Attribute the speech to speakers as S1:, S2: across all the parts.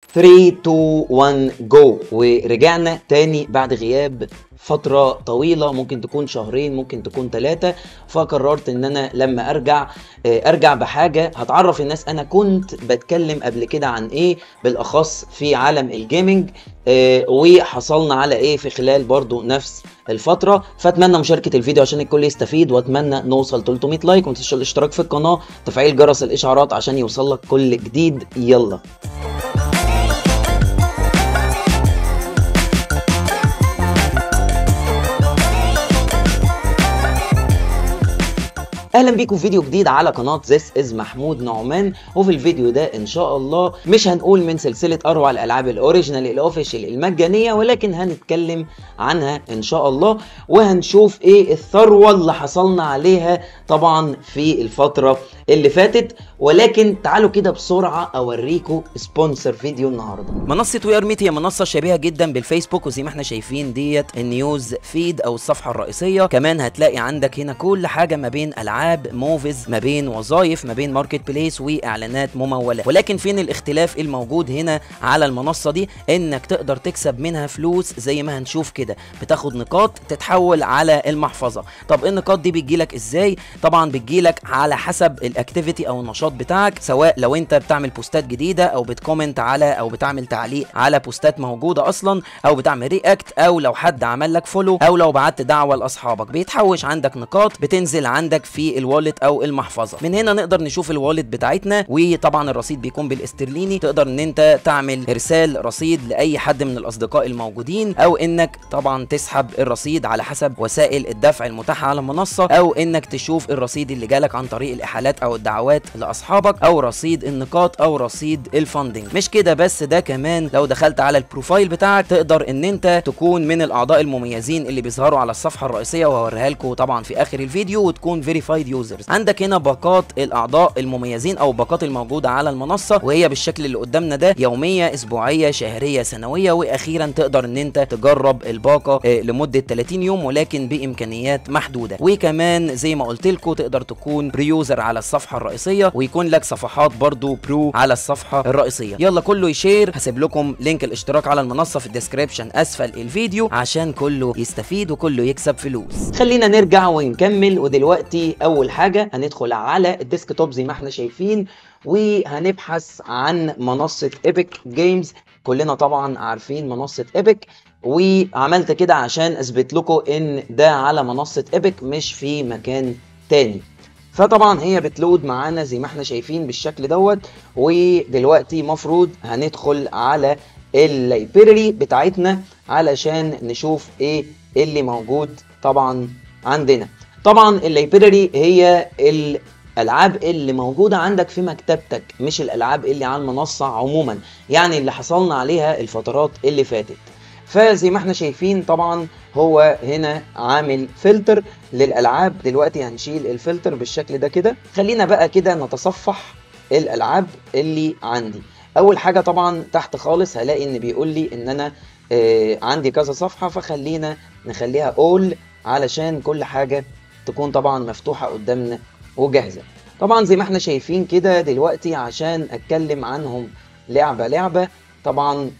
S1: 3 2 1 جو ورجعنا تاني بعد غياب فترة طويلة ممكن تكون شهرين ممكن تكون ثلاثة فقررت ان انا لما ارجع آه، ارجع بحاجة هتعرف الناس انا كنت بتكلم قبل كده عن ايه بالاخص في عالم الجيمنج آه، وحصلنا على ايه في خلال برضو نفس الفترة فاتمنى مشاركة الفيديو عشان الكل يستفيد واتمنى نوصل 300 لايك وما تنساش الاشتراك في القناة تفعيل جرس الاشعارات عشان يوصلك كل جديد يلا اهلا بيكم في فيديو جديد على قناه زيس از محمود نعمان وفي الفيديو ده ان شاء الله مش هنقول من سلسله اروع الالعاب الاوريجينال الاوفيشال المجانيه ولكن هنتكلم عنها ان شاء الله وهنشوف ايه الثروه اللي حصلنا عليها طبعا في الفتره اللي فاتت ولكن تعالوا كده بسرعه اوريكم سبونسر فيديو النهارده
S2: منصة وي ار ميت هي منصة شبيهة جدا بالفيسبوك وزي ما احنا شايفين ديت النيوز فيد او الصفحة الرئيسية كمان هتلاقي عندك هنا كل حاجة ما بين العاب موفيز ما بين وظائف ما بين ماركت بليس واعلانات ممولة ولكن فين الاختلاف الموجود هنا على المنصة دي انك تقدر تكسب منها فلوس زي ما هنشوف كده بتاخد نقاط تتحول على المحفظة طب النقاط دي بتجيلك ازاي طبعا بتجيلك على حسب الاكتيفيتي او النشاط بتاعك سواء لو انت بتعمل بوستات جديده او بتكومنت على او بتعمل تعليق على بوستات موجوده اصلا او بتعمل رياكت او لو حد عمل لك فولو او لو بعت دعوه لاصحابك بيتحوش عندك نقاط بتنزل عندك في الوالت او المحفظه من هنا نقدر نشوف الوالت بتاعتنا وطبعا الرصيد بيكون بالاسترليني تقدر ان انت تعمل ارسال رصيد لاي حد من الاصدقاء الموجودين او انك طبعا تسحب الرصيد على حسب وسائل الدفع المتاحه على المنصه او انك تشوف الرصيد اللي جالك عن طريق الاحالات او الدعوات لاصحابك او رصيد النقاط او رصيد الفاندنج مش كده بس ده كمان لو دخلت على البروفايل بتاعك تقدر ان انت تكون من الاعضاء المميزين اللي بيظهروا على الصفحه الرئيسيه وهوريها لكم طبعا في اخر الفيديو وتكون فيريفايد يوزرز عندك هنا باقات الاعضاء المميزين او باقات الموجوده على المنصه وهي بالشكل اللي قدامنا ده يوميه اسبوعيه شهريه سنويه واخيرا تقدر ان انت تجرب الباقه آه، لمده 30 يوم ولكن بامكانيات محدوده وكمان زي ما قلت لكم تقدر تكون بريوزر على الصفحه الرئيسيه ويكون لك صفحات برضو برو على الصفحه الرئيسيه يلا كله يشير هسيب لكم لينك الاشتراك على المنصه في الديسكريبشن اسفل الفيديو عشان كله يستفيد وكله يكسب فلوس
S1: خلينا نرجع ونكمل ودلوقتي اول حاجه هندخل على الديسكتوب زي ما احنا شايفين وهنبحث عن منصه ايبك جيمز كلنا طبعا عارفين منصه ايبك وعملت كده عشان اثبت لكم ان ده على منصه ايبك مش في مكان تاني فطبعا هي بتلود معانا زي ما احنا شايفين بالشكل دوت ودلوقتي مفروض هندخل على اللايبراري بتاعتنا علشان نشوف ايه اللي موجود طبعا عندنا طبعا اللايبراري هي الالعاب اللي موجوده عندك في مكتبتك مش الالعاب اللي على المنصه عموما يعني اللي حصلنا عليها الفترات اللي فاتت فزي ما احنا شايفين طبعا هو هنا عامل فلتر للالعاب دلوقتي هنشيل الفلتر بالشكل ده كده خلينا بقى كده نتصفح الالعاب اللي عندي اول حاجه طبعا تحت خالص هلاقي ان بيقول لي ان انا آه عندي كذا صفحه فخلينا نخليها اول علشان كل حاجه تكون طبعا مفتوحه قدامنا وجاهزه طبعا زي ما احنا شايفين كده دلوقتي عشان اتكلم عنهم لعبه لعبه طبعا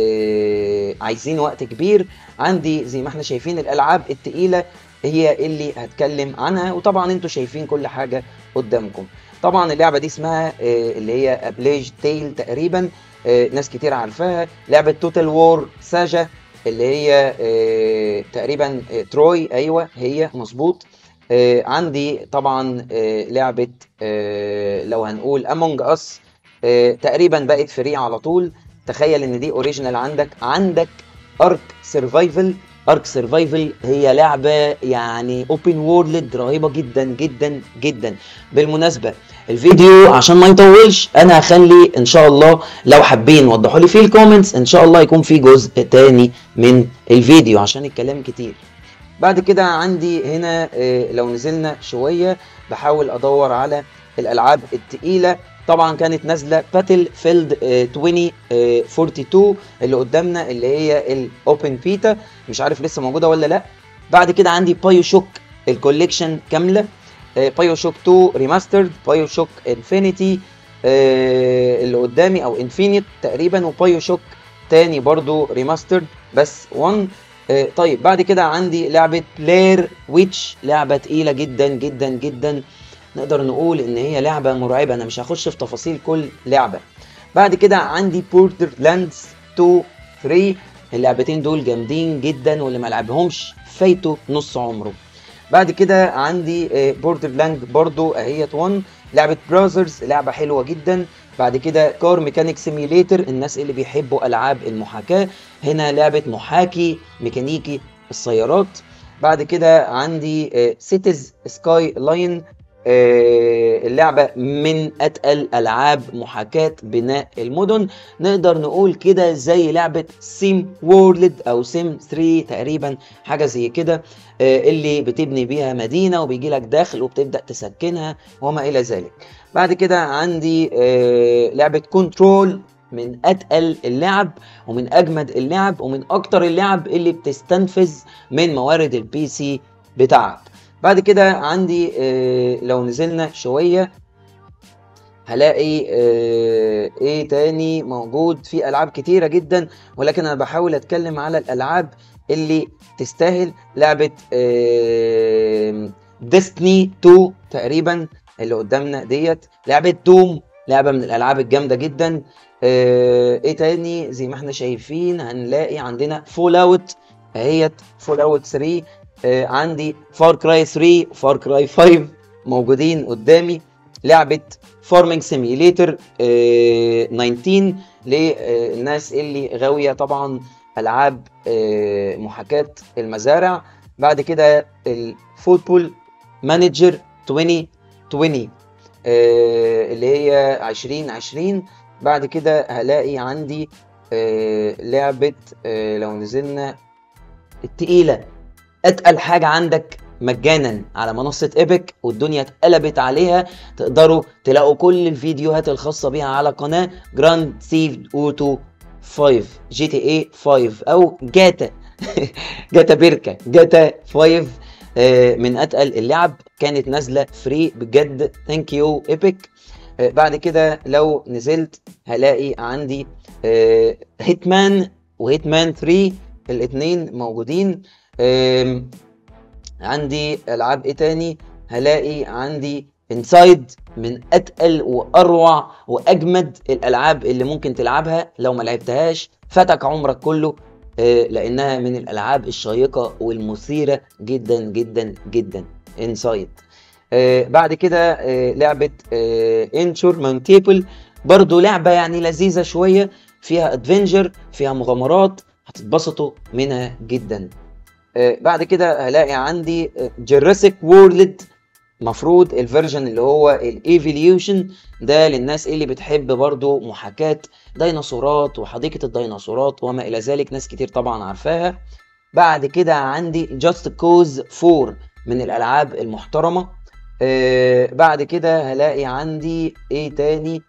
S1: آه عايزين وقت كبير عندي زي ما احنا شايفين الالعاب التقيله هي اللي هتكلم عنها وطبعا انتوا شايفين كل حاجه قدامكم طبعا اللعبه دي اسمها آه اللي هي ابليج تيل تقريبا آه ناس كتير عارفاها لعبه توتال وور ساجا اللي هي آه تقريبا آه تروي ايوه هي مظبوط آه عندي طبعا آه لعبه آه لو هنقول امونج اس آه تقريبا بقت فري على طول تخيل ان دي اوريجينال عندك عندك ارك سرفايفل ارك سرفايفل هي لعبه يعني اوبن وورلد رهيبه جدا جدا جدا بالمناسبه الفيديو عشان ما يطولش انا هخلي ان شاء الله لو حابين وضحوا لي في الكومنتس ان شاء الله يكون في جزء تاني من الفيديو عشان الكلام كتير بعد كده عندي هنا آه، لو نزلنا شويه بحاول ادور على الالعاب التقيله طبعا كانت نازله باتل فيلد 2042 اللي قدامنا اللي هي الاوبن بيتا مش عارف لسه موجوده ولا لا بعد كده عندي بايو شوك الكوليكشن كامله بايو شوك 2 ريماسترد بايو شوك انفينيتي آه اللي قدامي او انفينيت تقريبا وبايو شوك تاني برضو ريماسترد بس 1 آه طيب بعد كده عندي لعبة بلير ويتش لعبة تقيلة جدا جدا جدا نقدر نقول ان هي لعبة مرعبة انا مش هخش في تفاصيل كل لعبة بعد كده عندي بوردر لاندز 2 3 اللعبتين دول جامدين جدا واللي ما لعبهمش فايته نص عمره بعد كده عندي بوردر لاند برضو اهيت 1 لعبة براذرز لعبة حلوة جدا بعد كده كار ميكانيك سيميوليتر الناس اللي بيحبوا العاب المحاكاة هنا لعبة محاكي ميكانيكي السيارات بعد كده عندي سيتيز سكاي لاين اللعبة من أتقل ألعاب محاكاة بناء المدن نقدر نقول كده زي لعبة سيم وورلد أو سيم 3 تقريبا حاجة زي كده اللي بتبني بيها مدينة وبيجي لك داخل وبتبدأ تسكنها وما إلى ذلك بعد كده عندي لعبة كنترول من اتقل اللعب ومن اجمد اللعب ومن اكتر اللعب اللي بتستنفذ من موارد البي سي بتاعك بعد كده عندي آه لو نزلنا شوية هلاقي آه ايه تاني موجود في العاب كتيرة جدا ولكن انا بحاول اتكلم على الالعاب اللي تستاهل لعبة آه ديستني 2 تقريبا اللي قدامنا ديت لعبة دوم لعبة من الالعاب الجامدة جدا آه ايه تاني زي ما احنا شايفين هنلاقي عندنا فول اوت اهيت فول اوت 3 آه عندي فار كراي 3 فار كراي 5 موجودين قدامي لعبة فارمنج سيميليتر 19 للناس اللي غاوية طبعا ألعاب آه محاكاة المزارع بعد كده الفوتبول مانجر 2020 آه اللي هي 2020 بعد كده هلاقي عندي لعبة لو نزلنا التقيلة اتقل حاجة عندك مجانا على منصة ايبك والدنيا اتقلبت عليها تقدروا تلاقوا كل الفيديوهات الخاصة بيها على قناة جراند سيف اوتو 5 جي تي اي 5 او جاتا جاتا بيركا جاتا 5 من اتقل اللعب كانت نازلة فري بجد ثانك يو ايبك بعد كده لو نزلت هلاقي عندي هيتمان وهيتمان 3 الاثنين موجودين عندي العاب ايه تاني هلاقي عندي انسايد من اتقل واروع واجمد الالعاب اللي ممكن تلعبها لو ما لعبتهاش فاتك عمرك كله لانها من الالعاب الشيقه والمثيره جدا جدا جدا انسايد بعد كده لعبه انشور ماونتيبل برضو لعبه يعني لذيذه شويه فيها ادفنجر فيها مغامرات هتتبسطوا منها جدا بعد كده هلاقي عندي جراسيك وورلد مفروض الفيرجن اللي هو الايفوليوشن ده للناس اللي بتحب برضو محاكاة ديناصورات وحديقة الديناصورات وما الى ذلك ناس كتير طبعا عارفاها بعد كده عندي جاست كوز 4 من الالعاب المحترمة آه بعد كده هلاقي عندي ايه تاني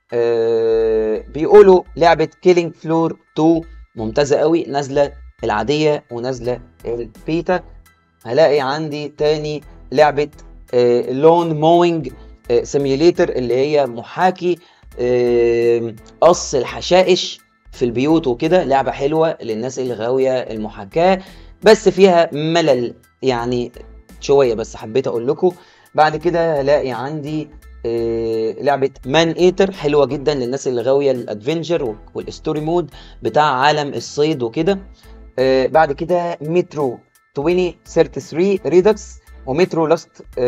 S1: آه بيقولوا لعبة كيلينج فلور 2 ممتازة قوي نازلة العادية ونازلة البيتا هلاقي عندي تاني لعبة لون موينج سيميوليتر اللي هي محاكي آه قص الحشائش في البيوت وكده لعبة حلوة للناس اللي غاوية المحاكاة بس فيها ملل يعني شوية بس حبيت اقول لكم بعد كده هلاقي عندي آه لعبة مان ايتر حلوة جدا للناس اللي غاوية الادفنجر والستوري مود بتاع عالم الصيد وكده آه بعد كده مترو 2033 ريدكس ومترو لاست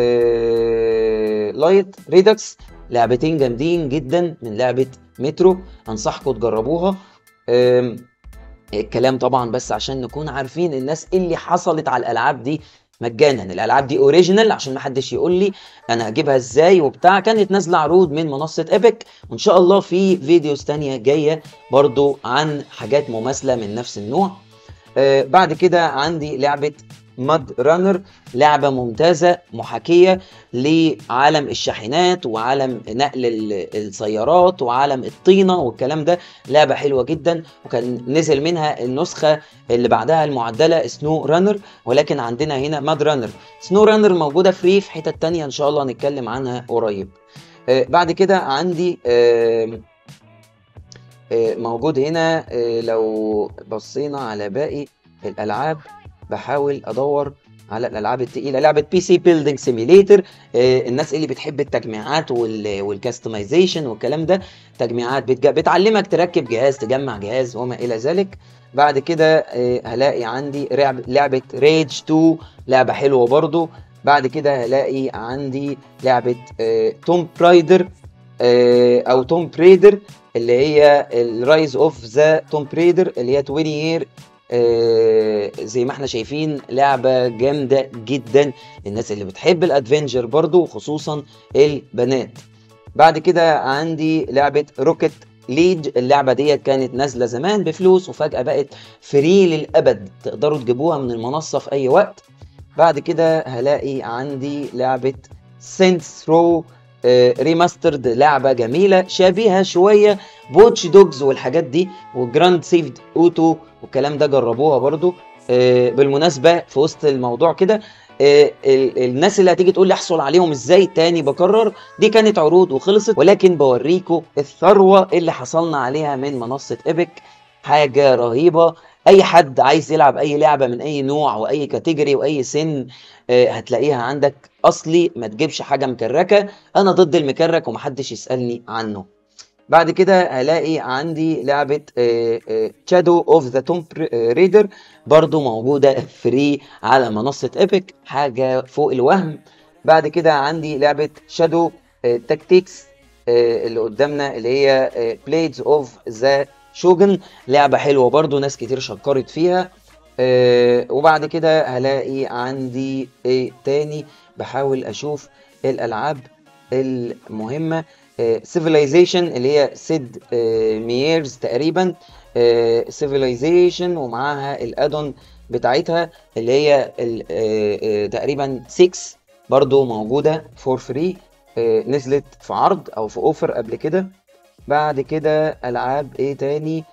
S1: آه لايت ريدكس لعبتين جامدين جدا من لعبة مترو انصحكم تجربوها آه الكلام طبعا بس عشان نكون عارفين الناس اللي حصلت على الالعاب دي مجانا الالعاب دي اوريجينال عشان ما حدش يقول لي انا هجيبها ازاي وبتاع كانت نازله عروض من منصه ايبك وان شاء الله في فيديوز تانية جايه برضو عن حاجات مماثله من نفس النوع آه بعد كده عندي لعبه ماد رانر لعبة ممتازة محاكية لعالم الشاحنات وعالم نقل السيارات وعالم الطينة والكلام ده لعبة حلوة جدا وكان نزل منها النسخة اللي بعدها المعدلة سنو رانر ولكن عندنا هنا ماد رانر سنو رانر موجودة فري في حتة تانية ان شاء الله هنتكلم عنها قريب آه، بعد كده عندي آم، آه، موجود هنا آه، لو بصينا على باقي الالعاب بحاول ادور على الالعاب التقيله لعبه بي سي بيلدينج سيميليتر الناس اللي بتحب التجميعات وال- والكاستمايزيشن والكلام ده تجميعات بتج... بتعلمك تركب جهاز تجمع جهاز وما الى ذلك بعد كده آه، هلاقي عندي لعب لعبه ريج 2 لعبه حلوه برضو بعد كده هلاقي عندي لعبه توم برايدر او توم بريدر اللي هي الرايز اوف ذا توم بريدر اللي هي 20 يير زي ما احنا شايفين لعبة جامدة جدا للناس اللي بتحب الادفنجر برضو خصوصا البنات بعد كده عندي لعبة روكيت ليج اللعبة ديت كانت نازلة زمان بفلوس وفجأة بقت فري للأبد تقدروا تجيبوها من المنصة في أي وقت بعد كده هلاقي عندي لعبة سينس ثرو ريماسترد لعبة جميلة شبيهة شوية بوتش دوجز والحاجات دي وجراند سيفد اوتو والكلام ده جربوها برضو آه، بالمناسبة في وسط الموضوع كده آه، ال- الناس اللي هتيجي تقول لي احصل عليهم ازاي تاني بكرر دي كانت عروض وخلصت ولكن بوريكم الثروة اللي حصلنا عليها من منصة ايبك حاجة رهيبة اي حد عايز يلعب اي لعبة من اي نوع واي كاتيجوري واي سن آه، هتلاقيها عندك اصلي ما تجيبش حاجة مكركة انا ضد المكرك ومحدش يسألني عنه بعد كده هلاقي عندي لعبة شادو اوف ذا توم ريدر برضو موجودة فري على منصة ايبك حاجة فوق الوهم بعد كده عندي لعبة شادو تاكتيكس اللي قدامنا اللي هي بليدز اوف ذا شوجن لعبة حلوة برضو ناس كتير شكرت فيها آه، وبعد كده هلاقي عندي ايه تاني بحاول اشوف الالعاب المهمة سيفيلايزيشن اللي هي سيد مييرز تقريبا سيفيلايزيشن ومعاها الادون بتاعتها اللي هي ال- آه، آه، تقريبا 6 برضو موجودة فور فري نزلت في عرض او في اوفر قبل كده بعد كده العاب ايه تاني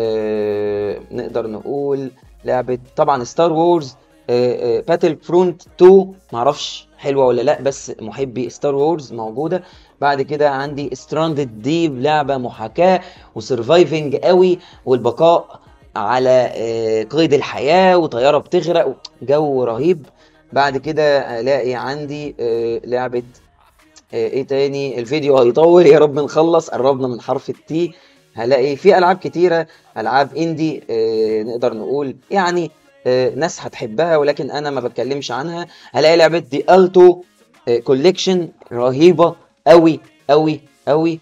S1: آه نقدر نقول لعبة طبعا ستار وورز باتل فرونت 2 معرفش حلوة ولا لا بس محبي ستار وورز موجودة بعد كده عندي ستراندد ديب لعبة محاكاة وسرفايفنج قوي والبقاء على آه، قيد الحياة وطيارة بتغرق جو رهيب بعد كده الاقي عندي آه، لعبة آه، ايه تاني الفيديو هيطول يا رب نخلص قربنا من حرف التي هلاقي في العاب كتيره العاب اندي آه نقدر نقول يعني آه ناس هتحبها ولكن انا ما بتكلمش عنها هلاقي لعبه دي التو كوليكشن رهيبه قوي قوي قوي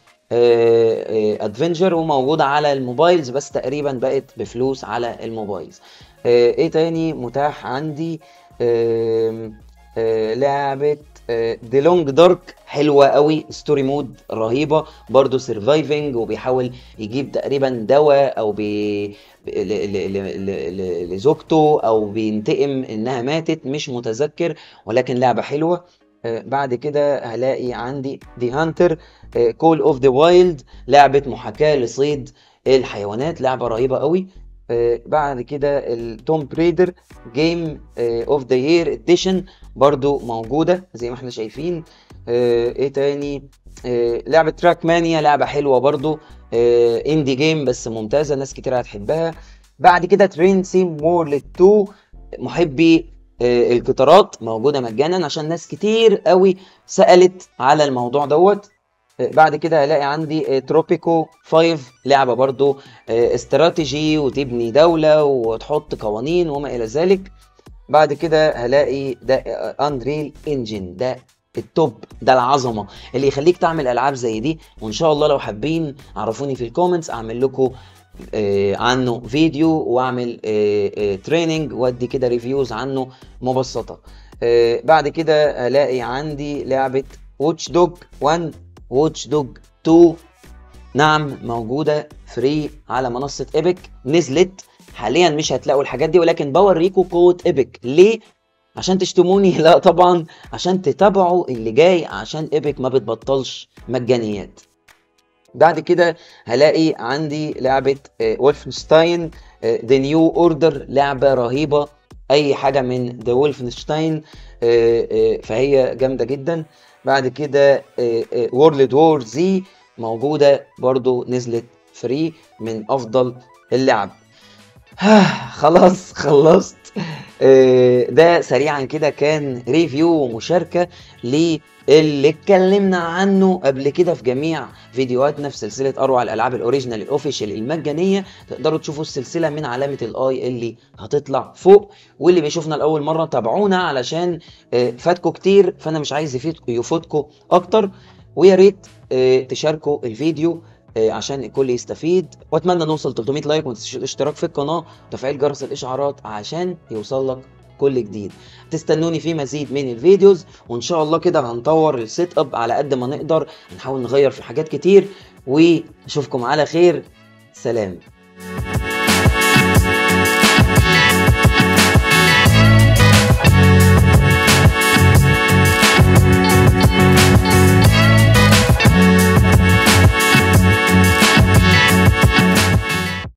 S1: ادفنجر وموجوده على الموبايلز بس تقريبا بقت بفلوس على الموبايلز آه ايه تاني متاح عندي آه آه لعبه دي لونج دارك حلوه قوي ستوري مود رهيبه برضو سرفايفنج وبيحاول يجيب تقريبا دواء او بي... ب- ل- ل- ل- ل- ل- لزوجته او بينتقم انها ماتت مش متذكر ولكن لعبه حلوه آه، بعد كده هلاقي عندي دي هانتر كول اوف ذا وايلد لعبه محاكاه لصيد الحيوانات لعبه رهيبه قوي آه، بعد كده التوم بريدر جيم اوف ذا يير اديشن برضو موجودة زي ما احنا شايفين آه ايه تاني آه لعبة تراك مانيا لعبة حلوة برضو آه اندي جيم بس ممتازة ناس كتير هتحبها بعد كده ترين سيم وورلد 2 محبي آه القطارات موجودة مجانا عشان ناس كتير قوي سألت على الموضوع دوت آه، بعد كده هلاقي عندي تروبيكو 5 لعبة برضو آه، استراتيجي وتبني دولة وتحط قوانين وما إلى ذلك بعد كده هلاقي ده انريل انجن ده التوب ده العظمه اللي يخليك تعمل العاب زي دي وان شاء الله لو حابين عرفوني في الكومنتس اعمل لكم آه عنه فيديو واعمل آه آه تريننج وادي كده ريفيوز عنه مبسطه آه بعد كده هلاقي عندي لعبه واتش دوج 1 واتش دوج 2 نعم موجودة فري على منصة ايبك نزلت حاليا مش هتلاقوا الحاجات دي ولكن بوريكم قوة ايبك ليه؟ عشان تشتموني لا طبعا عشان تتابعوا اللي جاي عشان ايبك ما بتبطلش مجانيات بعد كده هلاقي عندي لعبة وولفنشتاين ذا نيو اوردر لعبة رهيبة اي حاجة من ذا وولفنشتاين فهي جامدة جدا بعد كده وورلد وور زي موجودة برضو نزلت فري من أفضل اللعب خلاص خلصت آه، ده سريعا كده كان ريفيو ومشاركة للي اتكلمنا عنه قبل كده في جميع فيديوهاتنا في سلسلة أروع الألعاب الأوريجينال الأوفيشال المجانية تقدروا تشوفوا السلسلة من علامة الآي اللي هتطلع فوق واللي بيشوفنا لأول مرة تابعونا علشان آه، فاتكوا كتير فأنا مش عايز يفيد- يفوتكوا أكتر ويا ريت آه، تشاركوا الفيديو آه، عشان الكل يستفيد واتمنى نوصل 300 لايك وما تنسوش الاشتراك في القناه وتفعيل جرس الاشعارات عشان يوصل لك كل جديد تستنوني في مزيد من الفيديوز وان شاء الله كده هنطور السيت اب على قد ما نقدر هنحاول نغير في حاجات كتير واشوفكم على خير سلام